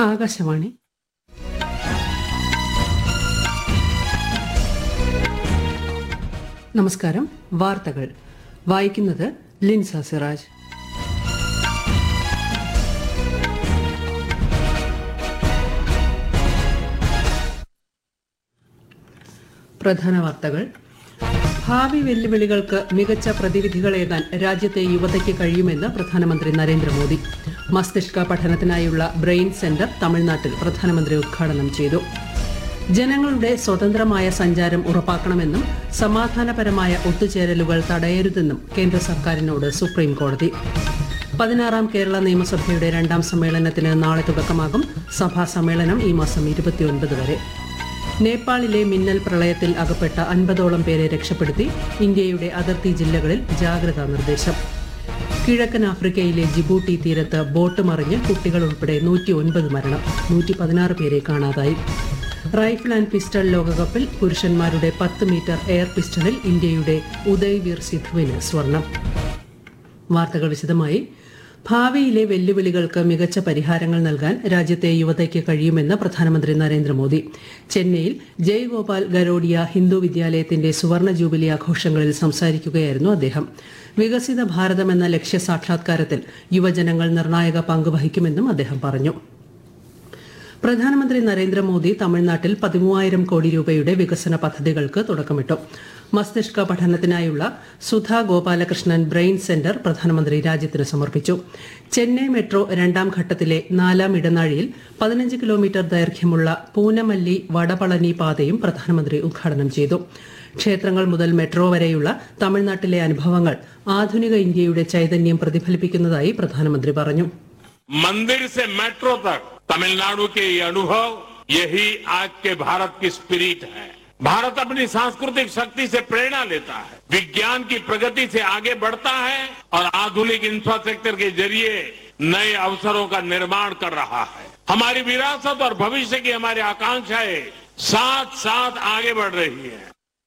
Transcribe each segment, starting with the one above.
ആകാശവാണി നമസ്കാരം വാർത്തകൾ വായിക്കുന്നത് ലിൻസ സിറാജ് പ്രധാന വാർത്തകൾ ഭാവി വെല്ലുവിളികൾക്ക് മികച്ച പ്രതിവിധികളേകാൻ രാജ്യത്തെ യുവതയ്ക്ക് കഴിയുമെന്ന് പ്രധാനമന്ത്രി നരേന്ദ്രമോദി മസ്തിഷ്ക പഠനത്തിനായുള്ള ബ്രെയിൻ സെന്റർ തമിഴ്നാട്ടിൽ പ്രധാനമന്ത്രി ഉദ്ഘാടനം ചെയ്തു ജനങ്ങളുടെ സ്വതന്ത്രമായ സഞ്ചാരം ഉറപ്പാക്കണമെന്നും സമാധാനപരമായ ഒത്തുചേരലുകൾ തടയരുതെന്നും കേന്ദ്ര സർക്കാരിനോട് സുപ്രീം കോടതി പതിനാറാം കേരള നിയമസഭയുടെ രണ്ടാം സമ്മേളനത്തിന് നാളെ തുടക്കമാകും സഭാ സമ്മേളനം ഈ മാസം ഇരുപത്തിയൊൻപത് വരെ നേപ്പാളിലെ മിന്നൽ പ്രളയത്തിൽ അകപ്പെട്ട അൻപതോളം പേരെ രക്ഷപ്പെടുത്തി ഇന്ത്യയുടെ അതിർത്തി ജില്ലകളിൽ ജാഗ്രതാ നിർദ്ദേശം കിഴക്കൻ ആഫ്രിക്കയിലെ ജിബൂട്ടി തീരത്ത് ബോട്ട് മറിഞ്ഞ് കുട്ടികൾ ഉൾപ്പെടെ നൂറ്റി ഒൻപത് മരണം നൂറ്റി പതിനാറ് പേരെ കാണാതായി റൈഫിൾ ആൻഡ് പിസ്റ്റൾ ലോകകപ്പിൽ പുരുഷന്മാരുടെ പത്ത് മീറ്റർ എയർ പിസ്റ്റളിൽ ഇന്ത്യയുടെ ഉദയ്വീർ സിധുവിന് സ്വർണം വാർത്തകൾ വിശദമായി ഭാവിയിലെ വെല്ലുവിളികൾക്ക് മികച്ച പരിഹാരങ്ങൾ നൽകാൻ രാജ്യത്തെ യുവതയ്ക്ക് കഴിയുമെന്ന് പ്രധാനമന്ത്രി നരേന്ദ്രമോദി ചെന്നൈയിൽ ജയ്ഗോപാൽ ഗരോഡിയ ഹിന്ദു വിദ്യാലയത്തിന്റെ സുവർണ ജൂബിലി ആഘോഷങ്ങളിൽ സംസാരിക്കുകയായിരുന്നു അദ്ദേഹം വികസിത ഭാരതം എന്ന ലക്ഷ്യ സാക്ഷാത്കാരത്തിൽ യുവജനങ്ങൾ നിർണായക പങ്ക് വഹിക്കുമെന്നും അദ്ദേഹം പറഞ്ഞു പ്രധാനമന്ത്രി നരേന്ദ്രമോദി തമിഴ്നാട്ടിൽ പതിമൂവായിരം കോടി രൂപയുടെ വികസന പദ്ധതികൾക്ക് തുടക്കമിട്ടു മസ്തിഷ്ക പഠനത്തിനായുള്ള സുധാ ഗോപാലകൃഷ്ണൻ ബ്രെയിൻ സെന്റർ പ്രധാനമന്ത്രി രാജ്യത്തിന് സമർപ്പിച്ചു ചെന്നൈ മെട്രോ രണ്ടാം ഘട്ടത്തിലെ നാലാം ഇടനാഴിയിൽ പതിനഞ്ച് കിലോമീറ്റർ ദൈർഘ്യമുള്ള പൂനമല്ലി വടപളനി പാതയും പ്രധാനമന്ത്രി ഉദ്ഘാടനം ചെയ്തു ക്ഷേത്രങ്ങൾ മുതൽ മെട്രോ വരെയുള്ള തമിഴ്നാട്ടിലെ അനുഭവങ്ങൾ ആധുനിക ഇന്ത്യയുടെ ചൈതന്യം പ്രതിഫലിപ്പിക്കുന്നതായി പ്രധാനമന്ത്രി പറഞ്ഞു मंदिर से मेट्रो तक तमिलनाडु के ये अनुभव यही आज के भारत की स्पिरिट है भारत अपनी सांस्कृतिक शक्ति से प्रेरणा लेता है विज्ञान की प्रगति से आगे बढ़ता है और आधुनिक इंफ्रास्ट्रक्चर के जरिए नए अवसरों का निर्माण कर रहा है हमारी विरासत और भविष्य की हमारी आकांक्षाएं साथ साथ आगे बढ़ रही है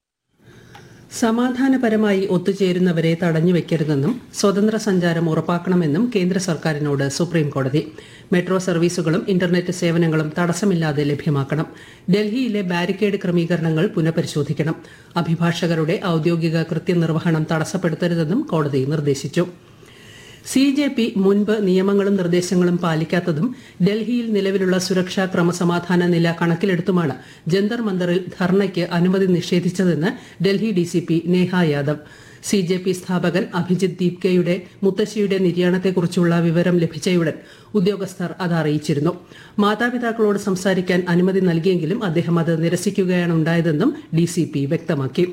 സമാധാനപരമായി ഒത്തുചേരുന്നവരെ തടഞ്ഞുവെക്കരുതെന്നും സ്വതന്ത്ര സഞ്ചാരം ഉറപ്പാക്കണമെന്നും കേന്ദ്ര സർക്കാരിനോട് സുപ്രീം കോടതി മെട്രോ സർവീസുകളും ഇന്റർനെറ്റ് സേവനങ്ങളും തടസ്സമില്ലാതെ ലഭ്യമാക്കണം ഡൽഹിയിലെ ബാരിക്കേഡ് ക്രമീകരണങ്ങൾ പുനഃപരിശോധിക്കണം അഭിഭാഷകരുടെ ഔദ്യോഗിക കൃത്യനിർവഹണം തടസ്സപ്പെടുത്തരുതെന്നും കോടതി നിർദ്ദേശിച്ചു സി ജെ പി മുൻപ് നിയമങ്ങളും നിർദ്ദേശങ്ങളും പാലിക്കാത്തതും ഡൽഹിയിൽ നിലവിലുള്ള സുരക്ഷാ ക്രമസമാധാന നില കണക്കിലെടുത്തുമാണ് ജന്തർ മന്ദറിൽ ധർണയ്ക്ക് അനുമതി നിഷേധിച്ചതെന്ന് Delhi D C P Neha Yadav C J P സ്ഥാപകൻ അഭിജിത് ദീപ്കയുടെ മുത്തശ്ശിയുടെ നിര്യാണത്തെക്കുറിച്ചുള്ള വിവരം ലഭിച്ചയുടൻ ഉദ്യോഗസ്ഥർ അത് അറിയിച്ചിരുന്നു മാതാപിതാക്കളോട് സംസാരിക്കാൻ അനുമതി നൽകിയെങ്കിലും അദ്ദേഹം അത് നിരസിക്കുകയാണ് ഉണ്ടായതെന്നും ഡിസിപി വ്യക്തമാക്കി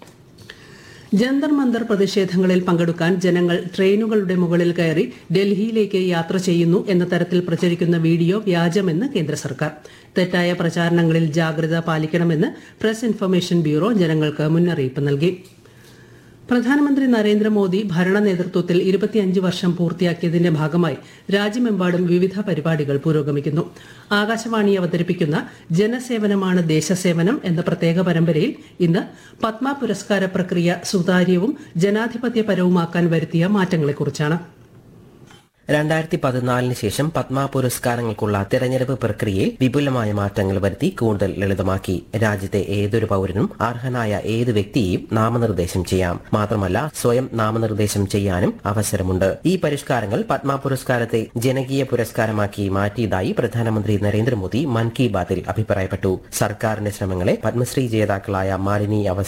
ജന്തർ മന്ദർ പ്രതിഷേധങ്ങളിൽ പങ്കെടുക്കാൻ ജനങ്ങൾ ട്രെയിനുകളുടെ മുകളിൽ കയറി ഡൽഹിയിലേക്ക് യാത്ര ചെയ്യുന്നു എന്ന തരത്തിൽ പ്രചരിക്കുന്ന വീഡിയോ വ്യാജമെന്ന് കേന്ദ്ര സർക്കാർ തെറ്റായ പ്രചാരണങ്ങളിൽ ജാഗ്രത പാലിക്കണമെന്ന് പ്രസ് ഇൻഫർമേഷൻ ബ്യൂറോ ജനങ്ങൾക്ക് മുന്നറിയിപ്പ് നൽകി പ്രധാനമന്ത്രി നരേന്ദ്രമോദി ഭരണ നേതൃത്വത്തിൽ ഇരുപത്തിയഞ്ച് വർഷം പൂർത്തിയാക്കിയതിന്റെ ഭാഗമായി രാജ്യമെമ്പാടും വിവിധ പരിപാടികൾ പുരോഗമിക്കുന്നു ആകാശവാണി അവതരിപ്പിക്കുന്ന ജനസേവനമാണ് ദേശസേവനം എന്ന പ്രത്യേക പരമ്പരയിൽ ഇന്ന് പത്മ പുരസ്കാര പ്രക്രിയ സുതാര്യവും ജനാധിപത്യപരവുമാക്കാൻ വരുത്തിയ മാറ്റങ്ങളെക്കുറിച്ചാണ് രണ്ടായിരത്തി പതിനാലിന് ശേഷം പത്മ പുരസ്കാരങ്ങൾക്കുള്ള തെരഞ്ഞെടുപ്പ് പ്രക്രിയയിൽ വിപുലമായ മാറ്റങ്ങൾ വരുത്തി കൂടുതൽ ലളിതമാക്കി രാജ്യത്തെ ഏതൊരു പൗരനും അർഹനായ ഏത് വ്യക്തിയെയും നാമനിർദ്ദേശം ചെയ്യാം മാത്രമല്ല സ്വയം നാമനിർദ്ദേശം ചെയ്യാനും അവസരമുണ്ട് ഈ പരിഷ്കാരങ്ങൾ പത്മ പുരസ്കാരത്തെ ജനകീയ പുരസ്കാരമാക്കി മാറ്റിയതായി പ്രധാനമന്ത്രി നരേന്ദ്രമോദി മൻ കി ബാത്തിൽ അഭിപ്രായപ്പെട്ടു സർക്കാരിന്റെ ശ്രമങ്ങളെ പത്മശ്രീ ജേതാക്കളായ മാലിനി അവ